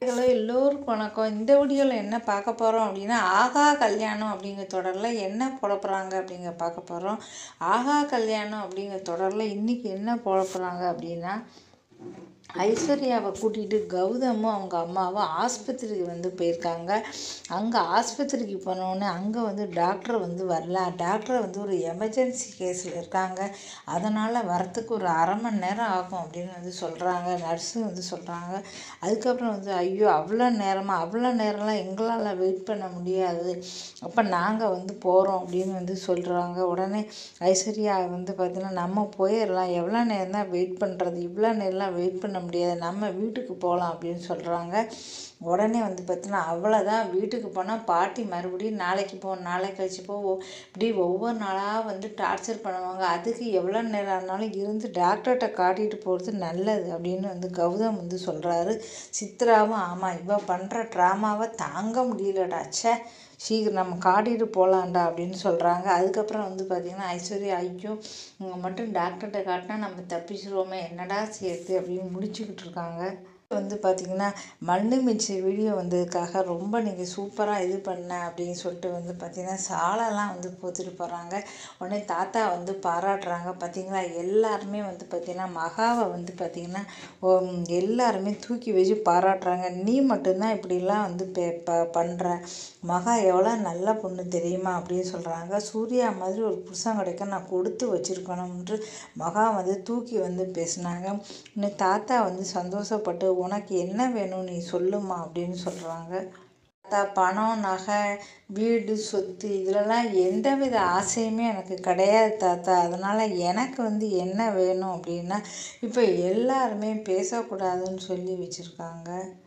hello எல்லோருக்கும் வணக்கம் இந்த வீடியோவில் என்ன பார்க்க போகிறோம் அப்படின்னா ஆகா கல்யாணம் அப்படிங்கிற தொடரில் என்ன போட போகிறாங்க அப்படிங்கிற பார்க்க போகிறோம் ஆகா கல்யாணம் அப்படிங்கிற தொடரில் இன்றைக்கி என்ன போட போகிறாங்க அப்படின்னா ஐஸ்வர்யாவை கூட்டிகிட்டு கௌதமும் அவங்க அம்மாவும் ஆஸ்பத்திரிக்கு வந்து போயிருக்காங்க அங்கே ஆஸ்பத்திரிக்கு போனோடனே அங்கே வந்து டாக்டர் வந்து வரல டாக்டர் வந்து ஒரு எமர்ஜென்சி கேஸில் இருக்காங்க அதனால் வரத்துக்கு ஒரு அரை மணி நேரம் ஆகும் அப்படின்னு வந்து சொல்கிறாங்க நர்ஸு வந்து சொல்கிறாங்க அதுக்கப்புறம் வந்து ஐயோ அவ்வளோ நேரமாக அவ்வளோ நேரம்லாம் எங்களால் வெயிட் பண்ண முடியாது அப்போ நாங்கள் வந்து போகிறோம் அப்படின்னு வந்து சொல்கிறாங்க உடனே ஐஸ்வர்யா வந்து பார்த்தீங்கன்னா நம்ம போயிடலாம் எவ்வளோ நேரம் தான் வெயிட் பண்ணுறது இவ்வளோ நேரம்லாம் வெயிட் பண்ண முடியாது நம்ம வீட்டுக்கு போகலாம் அப்படின்னு சொல்கிறாங்க உடனே வந்து பார்த்தீங்கன்னா அவ்வளோதான் வீட்டுக்கு போனால் பாட்டி மறுபடியும் நாளைக்கு போ நாளைக்கு கழிச்சு போ ஒ- இப்படி ஒவ்வொரு நாளாக வந்து டார்ச்சர் பண்ணுவாங்க அதுக்கு எவ்வளோ நேரம் ஆனாலும் இருந்து டாக்டர்கிட்ட காட்டிட்டு போகிறது நல்லது அப்படின்னு வந்து கௌதம் வந்து சொல்கிறாரு சித்ராவும் ஆமாம் இவ பண்ணுற ட்ராமாவை தாங்க முடியலடா ச்சே சீக்கிரம் நம்ம காட்டிட்டு போகலான்டா அப்படின்னு சொல்கிறாங்க அதுக்கப்புறம் வந்து பார்த்திங்கன்னா ஐஸ்வர்யா ஐயோ இவங்க மட்டும் டாக்டர்கிட்ட காட்டினா நம்ம தப்பிச்சிருவோமே என்னடா சேர்த்து அப்படின்னு முடிச்சுக்கிட்டு இருக்காங்க வந்து பார்த்திங்கன்னா மண்ணு மிச்ச வீடியோ வந்ததுக்காக ரொம்ப நீங்கள் சூப்பராக இது பண்ண அப்படின்னு சொல்லிட்டு வந்து பார்த்திங்கன்னா சாலெல்லாம் வந்து போத்துட்டு போகிறாங்க உடனே தாத்தா வந்து பாராட்டுறாங்க பார்த்தீங்களா எல்லாருமே வந்து பார்த்திங்கன்னா மகாவை வந்து பார்த்திங்கன்னா உம், எல்லாருமே தூக்கி வச்சு பாராட்டுறாங்க நீ மட்டும்தான் இப்படிலாம் வந்து பே ப பண்ணுற மகா எவ்வளோ நல்ல பொண்ணு தெரியுமா அப்படின்னு சொல்கிறாங்க சூர்யா மாதிரி ஒரு புருஷன் கிடைக்க நான் கொடுத்து வச்சிருக்கணும்ன்று மகா வந்து தூக்கி வந்து பேசினாங்க இன்னும் தாத்தா வந்து சந்தோஷப்பட்டு உனக்கு என்ன வேணும் நீ சொல்லுமா அப்படின்னு சொல்கிறாங்க தாத்தா பணம் நகை வீடு சொத்து இதிலலாம் எந்தவித ஆசையுமே எனக்கு கிடையாது தாத்தா அதனால் எனக்கு வந்து என்ன வேணும் அப்படின்னா இப்போ எல்லாருமே பேசக்கூடாதுன்னு சொல்லி வச்சுருக்காங்க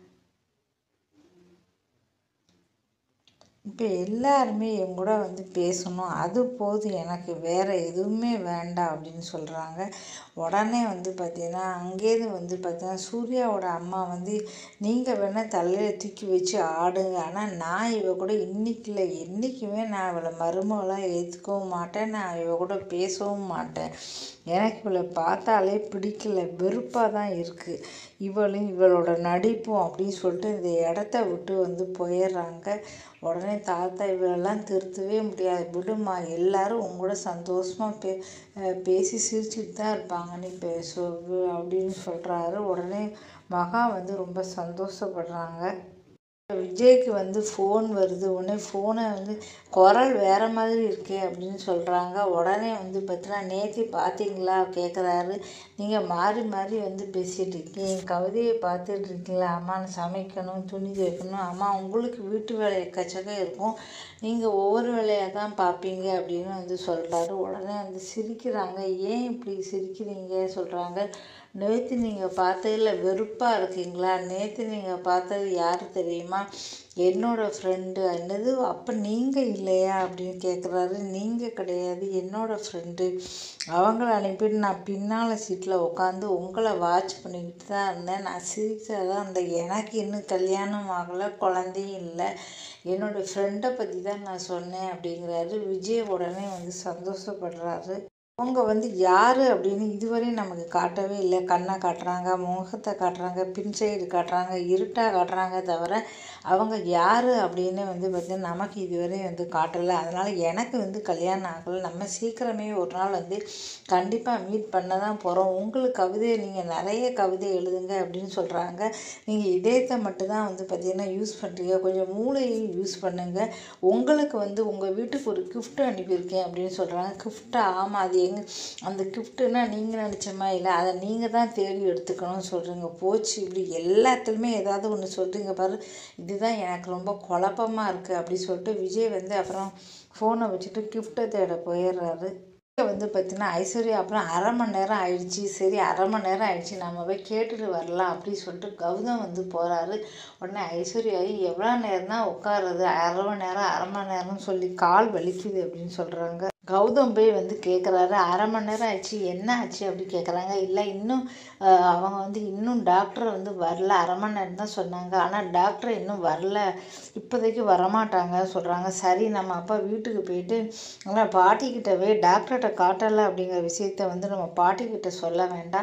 இப்போ எல்லாருமே என் கூட வந்து பேசணும் அது போதும் எனக்கு வேறு எதுவுமே வேண்டாம் அப்படின்னு சொல்கிறாங்க உடனே வந்து பார்த்தீங்கன்னா அங்கேருந்து வந்து பார்த்தீங்கன்னா சூர்யாவோட அம்மா வந்து நீங்கள் வேணால் தலையில் தூக்கி வச்சு ஆடுங்க ஆனால் நான் இவ கூட இன்னைக்கு இல்லை என்றைக்குமே நான் இவளை மருமகளாக ஏற்றுக்கவும் மாட்டேன் நான் இவ கூட பேசவும் மாட்டேன் எனக்கு இவளை பார்த்தாலே பிடிக்கல வெறுப்பாக தான் இருக்குது இவளும் இவளோட நடிப்பும் அப்படின்னு சொல்லிட்டு இந்த இடத்த விட்டு வந்து போயிடுறாங்க உடனே தாத்தா இவளெல்லாம் திருத்தவே முடியாது விடுமா எல்லாரும் உங்க கூட சந்தோஷமாக பே அஹ் பேசி சிரிச்சிட்டு தான் இருப்பாங்க நீ பேசு அப்படின்னு சொல்கிறாரு உடனே மகா வந்து ரொம்ப சந்தோஷப்படுறாங்க விஜய்க்கு வந்து ஃபோன் வருது உடனே ஃபோனை வந்து குரல் வேறு மாதிரி இருக்கே அப்படின்னு சொல்கிறாங்க உடனே வந்து பார்த்தீங்கன்னா நேற்று பார்த்தீங்களா கேட்குறாரு நீங்கள் மாறி மாறி வந்து பேசிகிட்டு இருக்கீங்க என் கவிதையை பார்த்துட்டு இருக்கீங்களா அம்மா நான் சமைக்கணும் துணி துவைக்கணும் அம்மா உங்களுக்கு வீட்டு வேலை எக்கச்சக்கம் இருக்கும் நீங்கள் ஒவ்வொரு வேலையாக தான் பார்ப்பீங்க அப்படின்னு வந்து சொல்கிறாரு உடனே வந்து சிரிக்கிறாங்க ஏன் இப்படி சிரிக்கிறீங்க சொல்கிறாங்க நேற்று நீங்கள் பார்த்ததில் வெறுப்பாக இருக்கீங்களா நேற்று நீங்கள் பார்த்தது யார் தெரியுமா என்னோட ஃப்ரெண்டு என்னது அப்போ நீங்கள் இல்லையா அப்படின்னு கேட்குறாரு நீங்கள் கிடையாது என்னோட ஃப்ரெண்டு அவங்கள அனுப்பிட்டு நான் பின்னால் சீட்டில் உட்காந்து உங்களை வாட்ச் பண்ணிக்கிட்டு தான் இருந்தேன் நான் சிரிச்சா தான் இருந்தேன் எனக்கு இன்னும் கல்யாணம் ஆகலை குழந்தையும் இல்லை என்னோட ஃப்ரெண்டை பற்றி தான் நான் சொன்னேன் அப்படிங்கிறாரு விஜய் உடனே வந்து சந்தோஷப்படுறாரு அவங்க வந்து யார் அப்படின்னு இதுவரையும் நமக்கு காட்டவே இல்லை கண்ணை காட்டுறாங்க முகத்தை காட்டுறாங்க பின் சைடு காட்டுறாங்க இருட்டாக காட்டுறாங்க தவிர அவங்க யார் அப்படின்னு வந்து பார்த்தீங்கன்னா நமக்கு இதுவரையும் வந்து காட்டலை அதனால் எனக்கு வந்து கல்யாணம் ஆகலை நம்ம சீக்கிரமே ஒரு நாள் வந்து கண்டிப்பாக மீட் பண்ண தான் போகிறோம் உங்களுக்கு கவிதையை நீங்கள் நிறைய கவிதை எழுதுங்க அப்படின்னு சொல்கிறாங்க நீங்கள் இதயத்தை மட்டும்தான் வந்து பார்த்தீங்கன்னா யூஸ் பண்ணுறீங்க கொஞ்சம் மூளையும் யூஸ் பண்ணுங்கள் உங்களுக்கு வந்து உங்கள் வீட்டுக்கு ஒரு gift அனுப்பியிருக்கேன் அப்படின்னு சொல்கிறாங்க கிஃப்ட்டா ஆமாம் அது எங்க அந்த கிஃப்ட்டுனா நீங்கள் நினச்சமா இல்லை அதை நீங்கள் தான் தேடி எடுத்துக்கணும்னு சொல்கிறீங்க போச்சு இப்படி எல்லாத்துலேயுமே ஏதாவது ஒன்று சொல்கிறீங்க பாரு இதுதான் எனக்கு ரொம்ப குழப்பமா இருக்குது அப்படி சொல்லிட்டு விஜய் வந்து அப்புறம் ஃபோனை வச்சுட்டு கிஃப்ட்டை தேட போயிடுறாரு இங்க வந்து பார்த்தீங்கன்னா ஐஸ்வர்யா அப்புறம் அரை மணி நேரம் ஆயிடுச்சு சரி அரை மணி நேரம் ஆயிடுச்சு நம்ம போய் கேட்டுட்டு வரலாம் அப்படின்னு சொல்லிட்டு கௌதம் வந்து போகிறாரு உடனே ஐஸ்வர்யா எவ்வளோ நேரம் தான் உட்காருறது அரை மணி நேரம் அரை மணி நேரம்னு சொல்லி கால் வலிக்குது அப்படின்னு சொல்கிறாங்க கௌதம் போய் வந்து கேட்குறாரு அரை மணி நேரம் ஆச்சு என்ன ஆச்சு அப்படி கேட்குறாங்க இல்லை இன்னும் அஹ், அவங்க வந்து இன்னும் டாக்டர் வந்து வரல அரை மணி நேரம் தான் சொன்னாங்க ஆனால் டாக்டர் இன்னும் வரல இப்போதைக்கு வரமாட்டாங்க சொல்கிறாங்க சரி நம்ம அப்பா வீட்டுக்கு போயிட்டு ஆனால் பாட்டிக்கிட்டவே டாக்டர்கிட்ட காட்டலை அப்படிங்கிற விஷயத்த வந்து நம்ம பாட்டிக்கிட்ட சொல்ல வேண்டாம்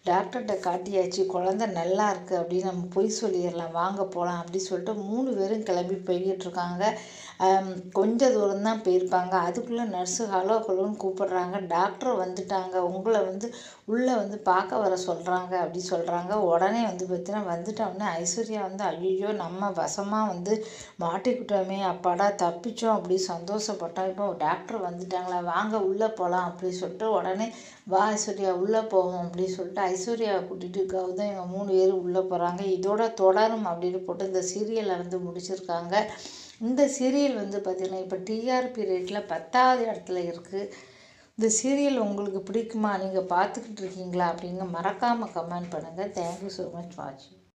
டாக்டர்கிட்ட காட்டியாச்சு குழந்த நல்லா இருக்குது அப்படின்னு நம்ம பொய் சொல்லிடலாம் வாங்க போகலாம் அப்படி சொல்லிட்டு மூணு பேரும் கிளம்பி போய்கிட்டு இருக்காங்க ஆம், கொஞ்ச தூரம் தான் போயிருப்பாங்க அதுக்குள்ளே நர்ஸு ஹலோ ஹலோன்னு கூப்பிடுறாங்க டாக்டர் வந்துட்டாங்க உங்களை வந்து உள்ளே வந்து பார்க்க வர சொல்கிறாங்க அப்படி சொல்கிறாங்க உடனே வந்து பார்த்தீங்கன்னா வந்துட்டோடனே ஐஸ்வர்யா வந்து ஐயோ நம்ம வசமாக வந்து மாட்டிக்கிட்டோமே அப்பாடா தப்பிச்சோம் அப்படி சந்தோஷப்பட்டோம் இப்போ டாக்டர் வந்துட்டாங்களா வாங்க உள்ளே போகலாம் அப்படி சொல்லிட்டு உடனே வா ஐஸ்வர்யா உள்ளே போவோம் அப்படி சொல்லிட்டு ஐஸ்வர்யாவை கூட்டிகிட்டு கௌதம் இவங்க மூணு பேரும் உள்ளே போகிறாங்க இதோட தொடரும் அப்படின்னு போட்டு இந்த சீரியலை வந்து முடிச்சிருக்காங்க இந்த சீரியல் வந்து பார்த்திங்கன்னா இப்போ டிஆர்பி ரேட்டில் பத்தாவது இடத்துல இருக்குது இந்த சீரியல் உங்களுக்கு பிடிக்குமா நீங்கள் பார்த்துக்கிட்டு இருக்கீங்களா அப்படிங்க மறக்காமல் கமெண்ட் பண்ணுங்கள் தேங்க்யூ ஸோ மச் வாட்சிங்